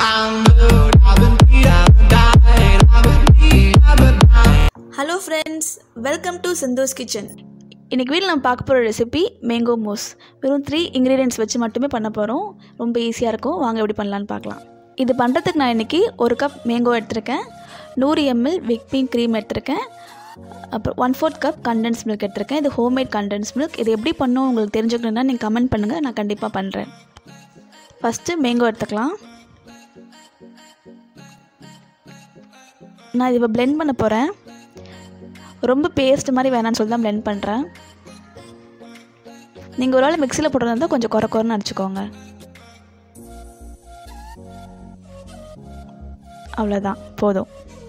hello friends welcome to Sindhu's kitchen இன்றைக்கி வீட்டில் நம்ம பார்க்க போகிற ரெசிபி மேங்கோ மூஸ் வெறும் த்ரீ இன்க்ரீடியன்ட்ஸ் வச்சு மட்டுமே பண்ண போகிறோம் ரொம்ப ஈஸியாக இருக்கும் வாங்க எப்படி பண்ணலான்னு பார்க்கலாம் இது பண்ணுறதுக்கு நான் இன்றைக்கி ஒரு கப் மேங்கோ எடுத்திருக்கேன் நூறு எம்எல் விப்பிங் க்ரீம் எடுத்திருக்கேன் அப்புறம் one fourth cup condense milk எடுத்திருக்கேன் இது ஹோம்மேட் கண்டென்ஸ் மில்க் இது எப்படி பண்ணணும் உங்களுக்கு தெரிஞ்சுக்கணுன்னா நீங்கள் கமெண்ட் பண்ணுங்கள் நான் கண்டிப்பாக பண்ணுறேன் ஃபஸ்ட்டு மேங்கோ எடுத்துக்கலாம் நான் இப்போ blend பண்ண போகிறேன் ரொம்ப பேஸ்ட் மாதிரி வேணாம்னு சொல்லி தான் blend பண்ணுறேன் நீங்கள் ஒரு வேளை மிக்சியில் போடுறதா இருந்தால் கொஞ்சம் குறை குறைன்னு அடிச்சுக்கோங்க அவ்வளோதான் போதும்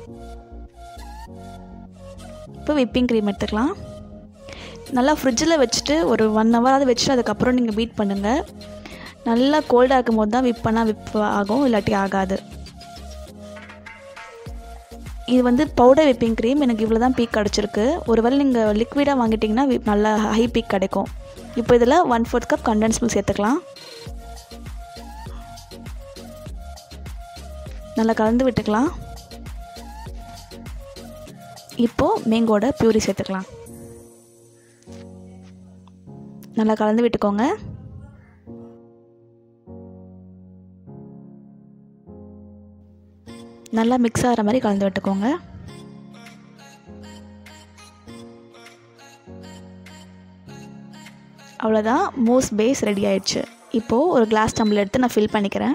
இப்போ விப்பிங் க்ரீம் எடுத்துக்கலாம் நல்லா ஃப்ரிட்ஜில் வச்சுட்டு ஒரு ஒன் ஹவராவது வச்சுட்டு அதுக்கப்புறம் நீங்கள் பீட் பண்ணுங்கள் நல்லா கோல்டாக இருக்கும் போது தான் விப் பண்ணால் விப் ஆகும் இல்லாட்டி ஆகாது இது வந்து பவுடர் விப்பிங் க்ரீம் எனக்கு இவ்வளோ தான் பீக் கிடச்சிருக்கு ஒருவேளை நீங்கள் லிக்விடாக வாங்கிட்டிங்கன்னா வி- நல்லா ஹை பீக் கிடைக்கும் இப்போ இதில் one fourth cup condense milk சேர்த்துக்கலாம் நல்லா கலந்து விட்டுக்கலாம் இப்போது மேங்கோட பியூரி சேர்த்துக்கலாம் நல்லா கலந்து விட்டுக்கோங்க நல்லா மிக்ஸ் ஆகிற மாதிரி கலந்து விட்டுக்கோங்க அவ்வளோதான் மூஸ் பேஸ் ரெடி ஆயிடுச்சு இப்போது ஒரு கிளாஸ் டம்ளர் எடுத்து நான் ஃபில் பண்ணிக்கிறேன்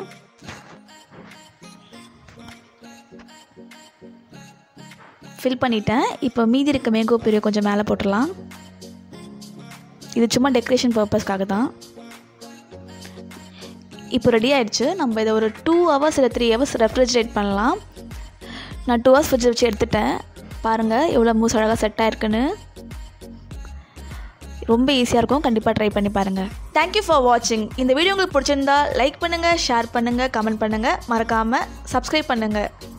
ஃபில் பண்ணிட்டேன் இப்போ மீதி இருக்க மேங்கோ பிரிவு கொஞ்சம் மேலே போட்டுடலாம் இது சும்மா டெக்கரேஷன் பர்பஸ்க்காக தான் இப்போ ரெடி ஆயிடுச்சு நம்ம இதை ஒரு டூ ஹவர்ஸ் இல்லை த்ரீ ஹவர்ஸ் ரெஃப்ரிஜரேட் பண்ணலாம் நான் டூ ஹவர்ஸ் ஃப்ரிட்ஜ் வச்சு எடுத்துட்டேன் பாருங்கள் எவ்வளோ மூஸ் அழகாக செட் ஆயிருக்குன்னு ரொம்ப ஈஸியாக இருக்கும் கண்டிப்பாக ட்ரை பண்ணி பாருங்கள் தேங்க்யூ ஃபார் வாட்சிங் இந்த வீடியோ உங்களுக்கு பிடிச்சிருந்தா லைக் பண்ணுங்கள் ஷேர் பண்ணுங்கள் கமெண்ட் பண்ணுங்கள் மறக்காமல் சப்ஸ்கிரைப் பண்ணுங்கள்